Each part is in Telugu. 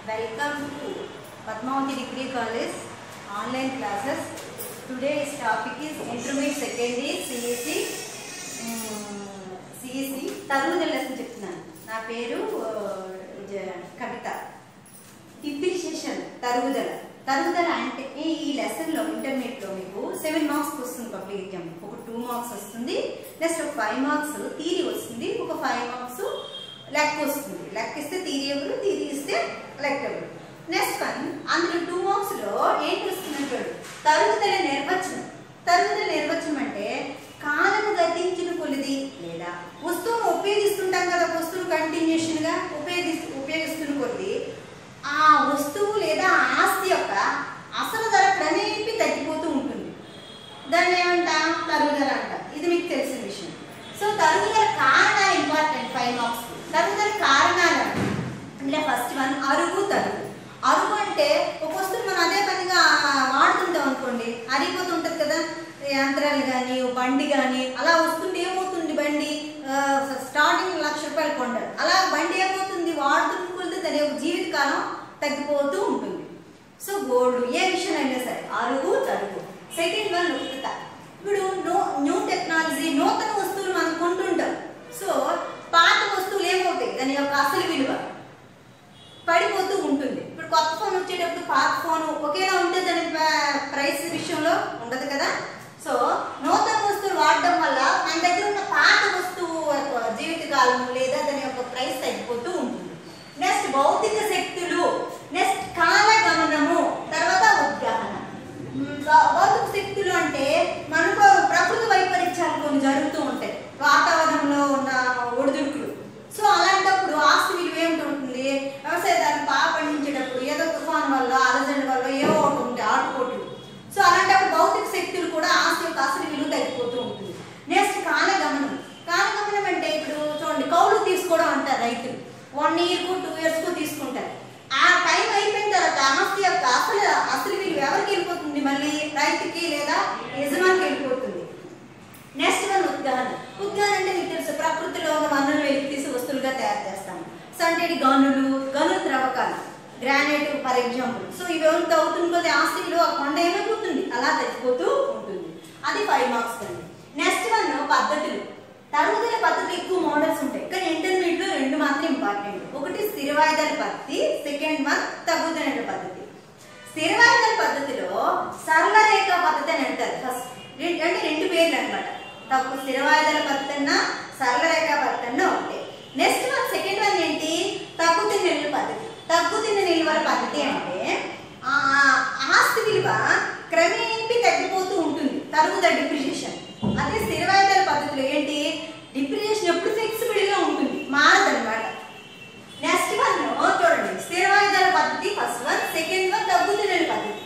Welcome to Padmavati Degree College online classes. Today's topic is Intermediate Secondary CSC CSC తరుగుదల లెసన్ చెప్తున్నాను నా పేరు ఆ, జ- కవిత డిప్రిషియేషన్ తరుగుదల తరుగుదల అంటే ఈ ఈ లెసన్లో ఇంటర్మీడియట్లో మీకు సెవెన్ మార్క్స్ వస్తుంది పబ్లిక్ ఎగ్జామ్ ఒక టూ మార్క్స్ వస్తుంది నెక్స్ట్ ఒక ఫైవ్ మార్క్స్ థీరీ వస్తుంది ఒక ఫైవ్ మార్క్స్ లెక్క వస్తుంది లెక్క ఇస్తే థీరీ ఎవరు థీరీ ఇస్తే లెక్క ఎవరు నెక్స్ట్ వన్ అందులో టూ మార్క్స్ లో ఏంటి వస్తుంది చూడు తరుగుదల నిర్వచనం తరుగుదల నిర్వచనం అంటే కాలము గతించిన కొలిది లేదా వస్తువును ఉపయోగిస్తుంటాం కదా వస్తువును కంటిన్యూషన్ గా ఉపయోగిస్తూ ఉపయోగిస్తున్న కొలిది ఆ వస్తువు లేదా ఆ ఆస్తి యొక్క అసలు ధర క్రమేపీ తగ్గిపోతూ ఉంటుంది దాన్ని ఏమంటాం తరుగుదల అంట ఇది మీకు తెలిసిన విషయం సో తరుగుదల కారణాలు ఇంపార్టెంట్ ఫైవ్ మార్క్స్ తరుగుదల కారణాలు అంటే ఫస్ట్ వన్ అరుగు తరుగు అరుగు అంటే ఒక వస్తువు మనం అదే పనిగా వాడుతుంటాం అనుకోండి అరిగిపోతుంటది కదా యంత్రాలు కానీ బండి కానీ అలా వస్తుంటే ఏమవుతుంది బండి స్టార్టింగ్ లక్ష రూపాయలు కొంటారు అలా బండి ఏమవుతుంది వాడుతున్న కొలితే దాని యొక్క జీవితకాలం తగ్గిపోతూ ఉంటుంది సో గోల్డ్ ఏ విషయం అయినా సరే అరుగు తరుగు సెకండ్ వన్ ఉత్పత్త ఇప్పుడు నో న్యూ టెక్నాలజీ నూతన వస్తువులు మనం కొంటుంటాం సో పాత వస్తువులు ఏమవుతాయి దాని యొక్క అసలు విలువ పడిపోతూ ఉంటుంది ఇప్పుడు కొత్త ఫోన్ వచ్చేటప్పుడు పాత ఫోన్ ఒకేలా ఉంటే దాని ప్ర- ప్రైస్ విషయంలో ఉండదు కదా సో నూతన వస్తువులు వాడడం వల్ల మన దగ్గర ఉన్న పాత వస్తువు యొక్క జీవితకాలం లేదా దాని యొక్క ప్రైస్ తగ్గిపోతూ ఉంటుంది నెక్స్ట్ భౌతిక శక్తులు నెక్స్ట్ కాల గమనము తర్వాత ఉద్గాహన మ్, భౌ- భౌతిక శక్తులు అంటే మనకు ప్రకృతి వైపరీత్యాలు కొన్ని జరుగుతూ ఉంటాయి వాతావరణంలో ఉన్న ఒడిదుడుకులు సో అలాంటప్పుడు ఆస్తి విలువ ఏమిటి ఉంటుంది వ్యవసాయదారులు పాప పండించేటప్పుడు ఏదో తుఫాన్ వల్ల అలజడి వల్ల ఏవో ఒకటి ఉంటాయి ఆటుపోట్లు సో అలాంటప్పుడు భౌతిక శక్తులు కూడా ఆస్తి యొక్క అసలు విలువ తగ్గిపోతూ ఉంటుంది నెక్స్ట్ కాలగమనం కాలగమనం అంటే ఇప్పుడు చూడండి కౌలు తీసుకోవడం అంటారు రైతులు వన్ ఇయర్ కు టూ ఇయర్స్ కు తీసుకుంటారు ఆ టైం అయిపోయిన తర్వాత ఆస్తి యొక్క అసలు అసలు విలువ ఎవరికి వెళ్ళిపోతుంది మళ్ళీ రైతుకి లేదా యజమానికి వెళ్ళిపోతుంది నెక్స్ట్ వన్ ఉద్గాహన ఉద్గాహన అంటే మీకు తెలుసు ప్రకృతిలో ఉన్న వనరులు వెలికి తీసి వస్తువులుగా తయారు చేస్తాం సో అంటే ఇది గనులు గనుల త్రవ్వకాలు గ్రానైట్ ఫర్ ఎగ్జాంపుల్ సో ఇవి ఎవరు తవ్వుతుంది కొద్ది ఆస్తి విలువ ఆ కొండ ఏమైపోతుంది అలా తగ్గిపోతూ ఉంటుంది అది ఫైవ్ మార్క్స్ అండి నెక్స్ట్ వన్ పద్ధతులు తరుగుదల పద్ధతులు ఎక్కువ మోడల్స్ ఉంటాయి కానీ ఇంటర్మీడియట్ లో రెండు మాత్రం ఇంపార్టెంట్ ఒకటి స్థిర వాయిదాల పద్ధతి సెకండ్ వన్ తగ్గుదల పద్ధతి స్థిర వాయిదాల పద్ధతిలో సరళ రేఖ పద్ధతి అని అంటారు ఫస్ట్ రెం- అంటే రెండు పేర్లు అన్నమాట తక్కువ స్థిర వాయిదాల పద్ధతి అన్న సరళ రేఖ పద్ధతి అన్న ఒకటే నెక్స్ట్ వన్ సెకండ్ వన్ ఏంటి తగ్గుతున్న నిల్వ పద్ధతి తగ్గుతున్న నిల్వల పద్ధతి అంటే ఆ ఆస్తి విలువ క్రమేపీ తగ్గిపోతూ ఉంటుంది తరుగుదల డిప్రిషియేషన్ అదే స్థిర వాయిదాల పద్ధతిలో ఏంటి డిప్రిషియేషన్ ఎప్పుడు ఫిక్స్డ్ గా ఉంటుంది మారదన్నమాట నెక్స్ట్ వన్ చూడండి స్థిర వాయిదాల పద్ధతి ఫస్ట్ వన్ సెకండ్ వన్ తగ్గుతున్న పద్ధతి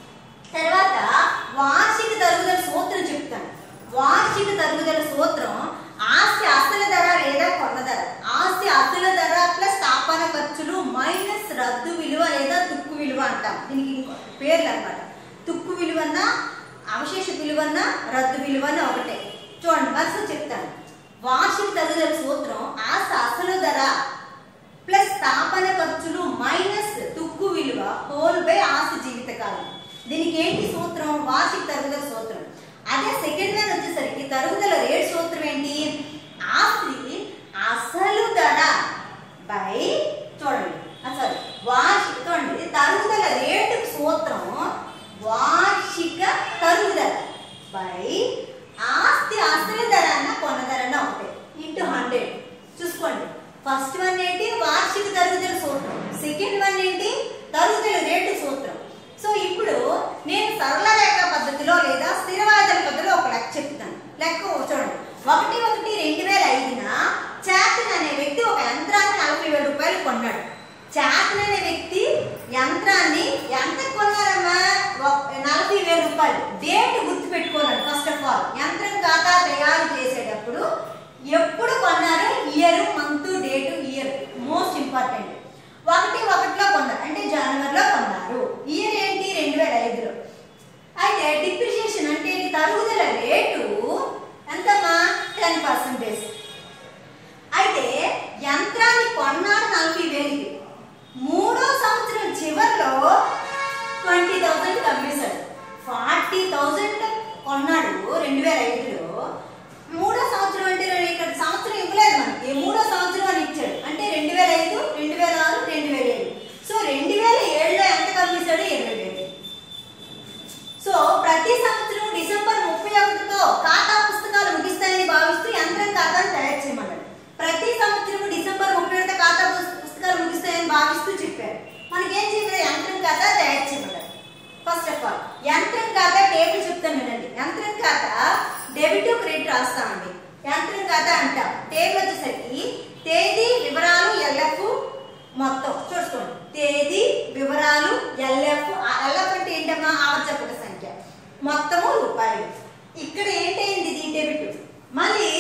తర్వాత వార్షిక తరుగుదల సూత్రం చెప్తాను వార్షిక తరుగుదల సూత్రం ఆస్తి అసలు ధర లేదా కొన్న ధర ఆస్తి అసలు ధర ప్లస్ స్థాపన ఖర్చులు మైనస్ రద్దు విలువ లేదా తుక్కు విలువ అంటాం దీనికి ఇంకో పేర్లు అన్నమాట తుక్కు విలువన్న అవశేష విలువన్న రద్దు విలువన్న ఒకటే చూడండి వరుస చెప్తాను వార్షిక తరుగుదల సూత్రం ఆస్తి అసలు ధర ప్లస్ స్థాపన ఖర్చులు మైనస్ తుక్కు విలువ హోల్ బై ఆస్తి జీవితకాలం దీనికి ఏంటి సూత్రం వార్షిక తరుగుదల సూత్రం అదే సెకండ్ వన్ వచ్చేసరికి తరుగుదల రేట్ సూత్రం ఏంటి ఆస్తి అసలు ధర బై చూడండి సారీ వార్షిక చూడండి తరుగుదల రేటు సూత్రం వార్షిక తరుగుదల బై ఆస్తి అసలు ధర అన్న కొన్న ధర అన్న ఒకటే ఇంటూ హండ్రెడ్ చూసుకోండి ఫస్ట్ వన్ ఏంటి వార్షిక తరుగుదల సూత్రం సెకండ్ వన్ ఏంటి తరుగుదల రేటు సూత్రం సో ఇప్పుడు నేను సరళ రేఖ పద్ధతిలో లేదా స్థిరవాదన పద్ధతిలో ఒక లెక్క చెప్తాను లెక్క చూడండి ఒకటి ఒకటి రెండు వేల ఐదున చాతన్ అనే వ్యక్తి ఒక యంత్రాన్ని నలభై వేల రూపాయలు కొన్నాడు చాతన్ అనే వ్యక్తి యంత్రాన్ని ఎంత కొన్నారమ్మా ఒక- నలభై వేల రూపాయలు డేట్ గుర్తు పెట్టుకోవాలి ఫస్ట్ ఆఫ్ ఆల్ యంత్రం ఖాతా తయారు చేసేటప్పుడు ఎప్పుడు కొన్నారు year month date year most important ఒకటి ఒకటిలో కొన్నారు అంటే జనవరిలో కొన్నారు ఇయర్ ఏంటి రెండు వేల ఐదులో అయితే డిప్రిషియేషన్ అంటే ఇది తరుగుదల రేటు ఎంతమ్మా టెన్ పర్సెంటేజ్ అయితే యంత్రాన్ని కొన్నాడు నలభై వేలకి మూడో సంవత్సరం వేల ఐదులో మూడో సంవత్సరం అంటే రెండు- ఇక్కడ సంవత్సరం ఇవ్వలేదు మనకి మూడో సంవత్సరం అని ఇచ్చాడు అంటే రెండు వేల ఐదు రెండు వేల ఆరు రెండు వేల ఏడు సో రెండు వేల ఏడులో ఎంత కమ్మిస్తాడు ఇరవై వేలు సో ప్రతి సంవత్సరం డిసెంబర్ ముప్పై ఒకటితో ఖాతా పుస్తకాలు ముగిస్తాయని భావిస్తూ యంత్రం ఖాతాను తయారు చేయమన్నాడు ప్రతి సంవత్సరం డిసెంబర్ ముప్పై ఒకటి ఖాతా పుస్- పుస్తకాలు ముగిస్తాయని భావిస్తూ చెప్పారు మనకేం చెప్పారు యంత్రం ఖాతా తయారు చేయమన్నాడు ఫస్ట్ ఆఫ్ ఆల్ యంత్రం ఖాతా టేబుల్ చెప్తాను వినండి యంత్రం ఖాతా డెబిట్ క్రెడిట్ రాస్తామండి యంత్రం ఖాతా అంటాం టేబుల్ వచ్చేసరికి తేదీ వివరాలు ఎల్ఎఫ్ మొత్తం చూసుకోండి తేదీ వివరాలు ఎల్ఎఫ్ ఎల్ఎఫ్ అంటే ఏంటమ్మా ఆవర్చపక సంఖ్య మొత్తము రూపాయలు ఇక్కడ ఏంటైంది ఇది డెబిట్ మళ్ళీ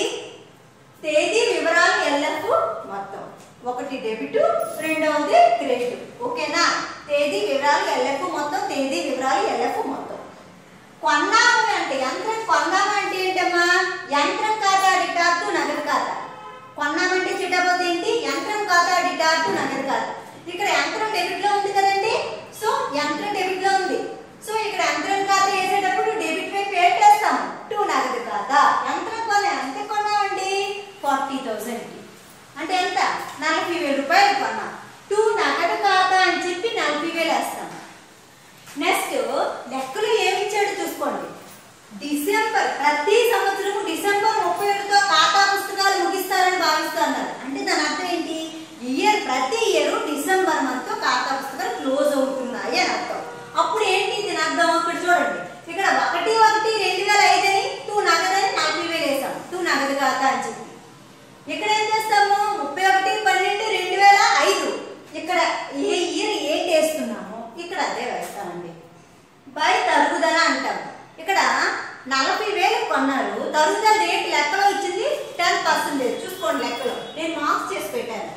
తేదీ వివరాలు ఎల్ఎఫ్ మొత్తం ఒకటి డెబిట్ రెండవది క్రెడిట్ ఓకేనా తేదీ వివరాలు ఎల్ఎఫ్ మొత్తం తేదీ వివరాలు ఎల్ఎఫ్ మొత్తం కొన్నాము అంటే యంత్రం కొన్నాము అంటే ఏంటమ్మా యంత్రం ఖాతా డిటార్టు నగదు ఖాతా కొన్నామంటే చిట్టపోతే ఏంటి యంత్రం ఖాతా డిటార్టు నగదు ఖాతా ఇక్కడ యంత్రం డెబిట్ లో ఉంది కదండి సో యంత్రం డెబిట్ లో ఉంది సో ఇక్కడ యంత్రం ఖాతా వేసేటప్పుడు డెబిట్ వైపు పెట్టేస్తాం టూ నగదు ఖాతా యంత్రం కొన్నా ఎంత కొన్నామండి ఫార్టీ థౌసండ్ కి అంటే ఎంత నలభై వేల రూపాయలు కొన్నాం టూ నగదు ఖాతా అని చెప్పి నలభై వేలు వేస్తాం నెక్స్ట్ లెక్కలు ఏమి ఇచ్చాడు చూసుకోండి డిసెంబర్ ప్రతి సంవత్సరం డిసెంబర్ ముప్పై ఒకటితో ఖాతా పుస్తకాలు ముగిస్తారని భావిస్తున్నారు అంటే దాని అర్థం ఏంటి ఇయర్ ప్రతి ఇయర్ డిసెంబర్ మంత్ ఖాతా పుస్తకాలు క్లోజ్ అవుతున్నాయి అని అర్థం అప్పుడు ఏంటి దీని అర్థం ఇక్కడ చూడండి ఇక్కడ ఒకటి ఒకటి రెండు వేల ఐదు అని టూ నగదని నలభై వేలు వేసాం టూ నగదు ఖాతా అని చెప్పి ఇక్కడ ఏం చేస్తాము ముప్పై ఒకటి పన్నెండు రెండు వేల ఐదు ఇక్కడ ఏ ఇయర్ ఏంటి వేస్తున్నాము ఇక్కడ అదే వేస్తామండి బై తరుగుదల అంటాం ఇక్కడ నలభై వేలు కొన్నారు తరుగుదల రేట్ లెక్కలో ఇచ్చింది టెన్ పర్సెంటేజ్ చూసుకోండి లెక్కలో నేను మార్క్స్ చేసి పెట్టాను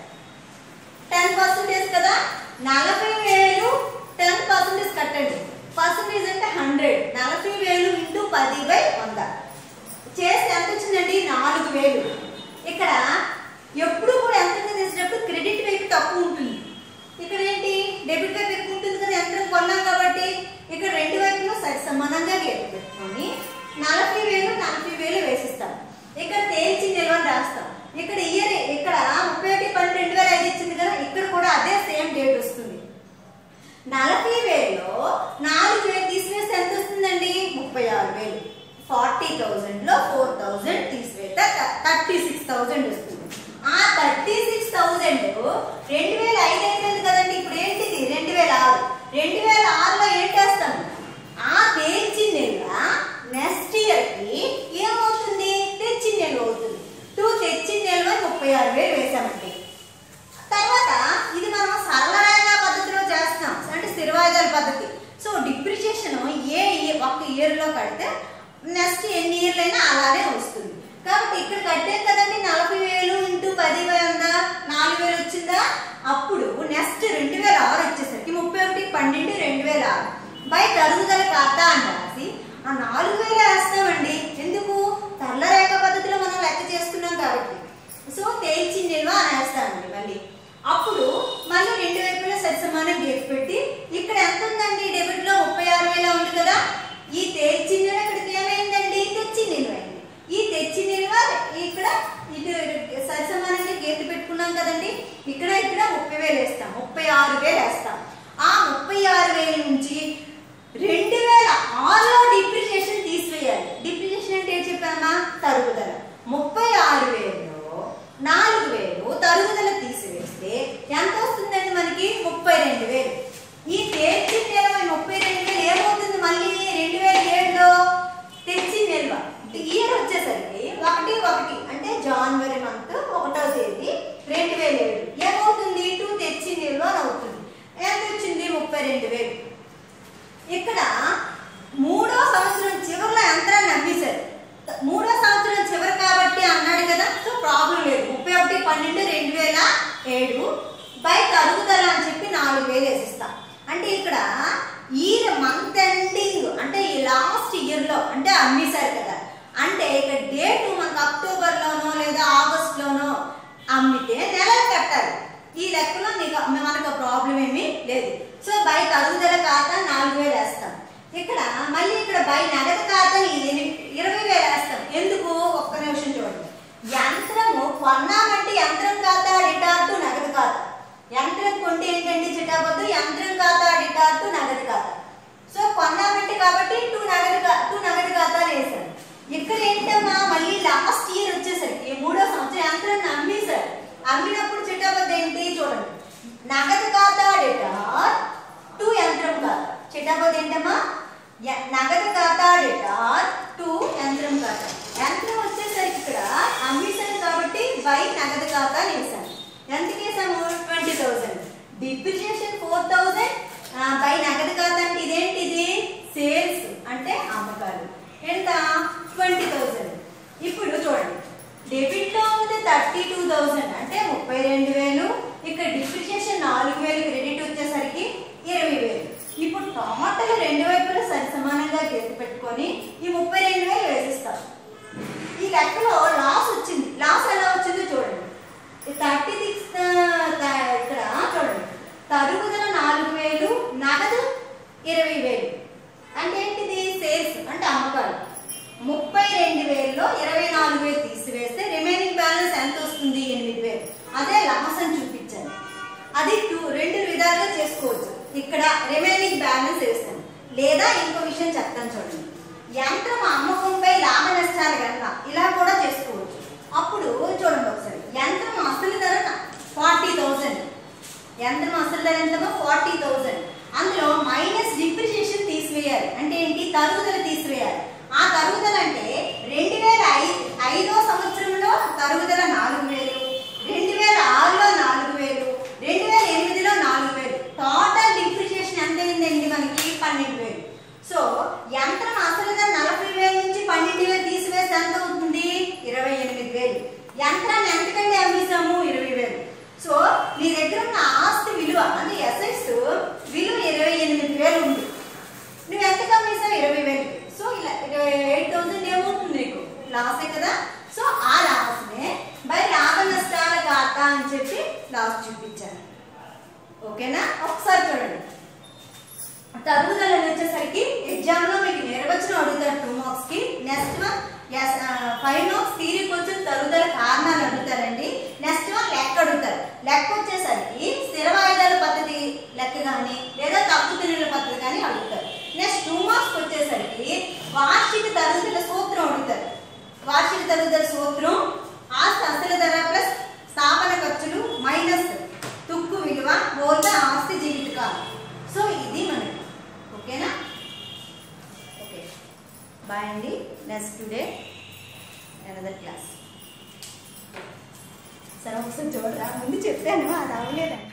టెన్ పర్సెంటేజ్ కదా నలభై వేలు టెన్ పర్సెంటేజ్ కట్టండి పర్సెంటేజ్ అంటే హండ్రెడ్ నలభై వేలు ఇంటూ పది బై వంద చేస్తే ఎంత వచ్చిందండి నాలుగు వేలు ఇక్కడ ఎప్పుడు కూడా యంత్రంగా చేసేటప్పుడు క్రెడిట్ వైపు తక్కువ ఉంటుంది ఇక్కడ ఏంటి డెబిట్ వైపు ఎక్కువ ఉంటుంది కదా యంత్రం కొన్నాం కాబట్టి ఇక్కడ రెండు వైపులో సరి సమానంగా గీత పెట్టుకొని నలభై వేలు నలభై వేలు వేసిస్తాం ఇక్కడ తేల్చి నిల్వని రాస్తాం ఇక్కడ ఇయర్ ఇక్కడ ముప్పై ఒకటి పన్నెండు రెండు వేల ఐదు ఇచ్చింది కదా ఇక్కడ కూడా అదే సేమ్ డేట్ వస్తుంది నలభై వేలలో నాలుగు వేలు తీసివేస్తే ఎంత వస్తుందండి ముప్పై ఆరు వేలు ఫార్టీ థౌజండ్ లో ఫోర్ థౌజండ్ తీసివేస్తే థర్టీ సిక్స్ థౌజండ్ వస్తుంది ఆ థర్టీ సిక్స్ థౌజండ్ రెండు వేల ఐదు అయిపోయింది కదండి ఇప్పుడు ఏంటిది రెండు వేల ఆరు రెండు వేల ఆరులో ఏంటేస్తాం ఆ తెచ్చి నెల నెక్స్ట్ ఇయర్ కి ఏమవుతుంది తెచ్చి నెల అవుతుంది టూ తెచ్చి నెల ముప్పై ఆరు వేలు వేసామండి తర్వాత ఇది మనం సరళ రేఖ పద్ధతిలో చేస్తున్నాం అంటే స్థిరవాయిదాల పద్ధతి సో డిప్రిషియేషన్ ఏ ఇయ- ఒక్క ఇయర్ లో కడితే నెక్స్ట్ ఎన్ని ఇయర్లు అయినా అలానే వస్తుంది కాబట్టి ఇక్కడ కట్టాం కదండి నలభై వేలు ఇంటూ పది వంద నాలుగు వేలు వచ్చిందా అప్పుడు నెక్స్ట్ రెండు వేల ఆరు వచ్చేసరికి ముప్పై ఒకటి పన్నెండు రెండు వేల ఆరు బై తరుగుదల ఖాతా అని రాసి ఆ నాలుగు వేలు వేస్తామండి ఎందుకు సరళ రేఖ పద్ధతిలో మనం లెక్క చేస్తున్నాం కాబట్టి సో తేల్చి నిల్వ అని వేస్తామండి మళ్ళీ అప్పుడు మళ్ళీ రెండు వైపులా సరిసమానం గీత పెట్టి ఇక్కడ ఎంత ఉందండి డెబిట్ లో ముప్పై ఆరు వేల ఉంది కదా ఈ తేల్చి నిల్వ ఇక్కడికి ఏమైందండి తెచ్చి నిల్వ అయింది ఈ తెచ్చి నిల్వ ఇక్కడ ఇటు సరిసమానంగా గీత పెట్టుకున్నాం కదండి ఇక్కడ ఇక్కడ ముప్పై వేలు వేస్తాం ముప్పై ఆరు వేలు వేస్తాం ఆ ముప్పై ఆరు వేల నుంచి రెండు వేల ఆరులో డిప్రిషియేషన్ తీసివేయాలి డిప్రిషియేషన్ అంటే ఏం చెప్పామా తరుగుదల ముప్పై ఆరు వేలలో నాలుగు వేలు తరుగుదల తీసివేస్తే ఎంత వస్తుందండి మనకి ముప్పై రెండు వేలు ఈ తెచ్చి నిల్వ ముప్పై రెండు వేలు ఏమవుతుంది మళ్ళీ రెండు వేల ఏడులో తెచ్చి నిల్వ ఇయర్ వచ్చేసరికి ఒకటి ఒకటి అంటే జనవరి మంత్ ఒకటో తేదీ రెండు వేల ఏడు ఏమవుతుంది టూ తెచ్చి నిల్వ అని అవుతుంది ఎంత వచ్చింది ముప్పై రెండు వేలు ఇక్కడ మూడో సంవత్సరం చివరిలో యంత్రాన్ని అమ్మేశారు మూడో సంవత్సరం చివరి కాబట్టి అన్నాడు కదా సో ప్రాబ్లం లేదు ముప్పై ఒకటి పన్నెండు రెండు వేల ఏడు బై తరుగుదల అని చెప్పి నాలుగు వేలు వేసిస్తాం అంటే ఇక్కడ ఈ మంత్ ఎండింగ్ అంటే ఈ లాస్ట్ ఇయర్ లో అంటే అమ్మేశారు కదా అంటే ఇక్కడ డేట్ మనకు అక్టోబర్ లోనో లేదా ఆగస్ట్ లోనో అమ్మితే నెలలు కట్టాలి ఈ లెక్కలో నీకు మనకు ప్రాబ్లం ఏమీ లేదు సో బై తరుగుదల ఖాతా నాలుగు వేలు వేస్తాం ఇక్కడ మళ్ళీ ఇక్కడ బై నగదు ఖాతా ఇరవై వేలు వేస్తాం ఎందుకు ఒక్క నిమిషం చూడండి యంత్రము కొన్నామంటే యంత్రం ఖాతా డిటార్టు నగదు ఖాతా యంత్రం కొంటే ఏంటంటే చిటాబద్దు యంత్రం ఖాతా డిటార్టు నగదు ఖాతా సో కొన్నామంటే కాబట్టి టూ నగదు ఖా- టూ నగదు ఖాతాలు వేశాను ఇక్కడ ఏంటమ్మా మళ్ళీ లాస్ట్ ఇయర్ వచ్చేసరికి మూడో సంవత్సరం యంత్రాన్ని అమ్మేశారు అమ్మినప్పుడు చిటాబద్దు ఏంటి చూడండి నగదు ఖాతా డిటార్ టు యంత్రం ఖాతా చిటాబద్దు ఏంటమ్మా య- నగదు ఖాతా డిటార్ టు యంత్రం ఖాతా యంత్రం వచ్చేసరికి ఇక్కడ అమ్మేశాను కాబట్టి బై నగదు ఖాతా అని వేసాను ఎంతకి వేసాము twenty thousand depreciation four thousand by నగదు ఖాతా అంటే ఇదేంటిది సేల్స్ అంటే అమ్మకాలు ఎంత ట్వంటీ థౌసండ్ ఇప్పుడు చూడండి డెబిట్ లో ఉంది థర్టీ టూ థౌసండ్ అంటే ముప్పై రెండు వేలు ఇక్కడ డిప్రిషియేషన్ నాలుగు వేలు క్రెడిట్ వచ్చేసరికి ఇరవై వేలు ఇప్పుడు టమాటాలు రెండు వైపులా సరి సమానంగా గీత పెట్టుకొని ఈ ముప్పై రెండు వేలు వేసిస్తాం ఈ లెక్కలో లాస్ వచ్చింది లాస్ ఎలా వచ్చిందో చూడండి థర్టీ సిక్స్ ఇక్కడ చూడండి తరుగుదల నాలుగు వేలు నగదు ఇరవై వేలు అంటే ఏంటిది సేల్స్ అంటే అమ్మకాలు ముప్పై రెండు వేలలో ఇరవై నాలుగు వేలు తీసివేస్తే రిమైనింగ్ బ్యాలెన్స్ ఎంత వస్తుంది ఎనిమిది వేలు అదే లాస్ అని చూపించాను అది టూ రెండు విధాలుగా చేసుకోవచ్చు ఇక్కడ రిమైనింగ్ బ్యాలెన్స్ వేస్తాను లేదా ఇంకో విషయం చెప్తాను చూడండి యంత్రం అమ్మకంపై లాభ నష్టాలు కనుక ఇలా కూడా చేసుకోవచ్చు అప్పుడు చూడండి ఒకసారి యంత్రం అసలు ధర ఫార్టీ థౌసండ్ యంత్రం అసలు ధర ఎంతమో ఫార్టీ థౌసండ్ అందులో మైనస్ డిప్రిషియేషన్ తీసివేయాలి అంటే ఏంటి తరుగుదల తీసివేయాలి ఆ తరుగుదల అంటే రెండు వేల ఐదు ఐదో సంవత్సరంలో తరుగుదల నాలుగు వేలు రెండు వేల ఆరులో నాలుగు వేలు రెండు వేల ఎనిమిదిలో నాలుగు వేలు టోటల్ డిప్రిషియేషన్ ఎంత అయిందండి మనకి పన్నెండు వేలు సో యంత్రం అసలు ధర నలభై వేల నుంచి పన్నెండు వేలు తీసివేస్తే ఎంత అవుతుంది ఇరవై ఎనిమిది వేలు యంత్రాన్ని ఎంతకండి అమ్మేసాము ఇరవై వేలు సో నీ దగ్గర ఉన్న ఆస్తి విలువ అంటే ఎసెట్స్ విలువ ఇరవై ఎనిమిది వేలు ఉంది నువ్వు ఎంత అమ్మేసావు ఇరవై వేలు సో ఇలా ఎయిట్ థౌసండ్ ఏమవుతుంది నీకు లాసే కదా సో ఆ లాస్నే బై లాభ నష్టాల ఖాతా అని చెప్పి లాస్ చూపించాను ఓకేనా ఒకసారి చూడండి తరుగుదల వచ్చేసరికి ఎగ్జామ్ లో మీకు నిర్వచనం అడుగుతారు టూ మార్క్స్ కి next one five marks theory question తరుగుదల కారణాలు అడుగుతారండి నెక్స్ట్ వన్ లెక్క అడుగుతారు లెక్క వచ్చేసరికి స్థిర వాయిదాల పద్ధతి లెక్క కానీ లేదా తక్కువ తిరుగుల పద్ధతి కానీ అడుగుతారు నెక్స్ట్ టూ మార్క్స్ వచ్చేసరికి వార్షిక తరుగుదల సూత్రం అడుగుతారు వార్షిక తరుగుదల సూత్రం ఆస్తి అసలు ధర ప్లస్ స్థాపన ఖర్చులు మైనస్ తుక్కు విలువ ఓర్ద ఆస్తి జీవితకాలం సో ఇది మనకి ఓకేనా ఓకే బాయ్ అండి నెక్స్ట్ టుడే అనదర్ క్లాస్ సరే ఒకసారి చూడరా ముందు చెప్పాను అది అవ్వలేదండి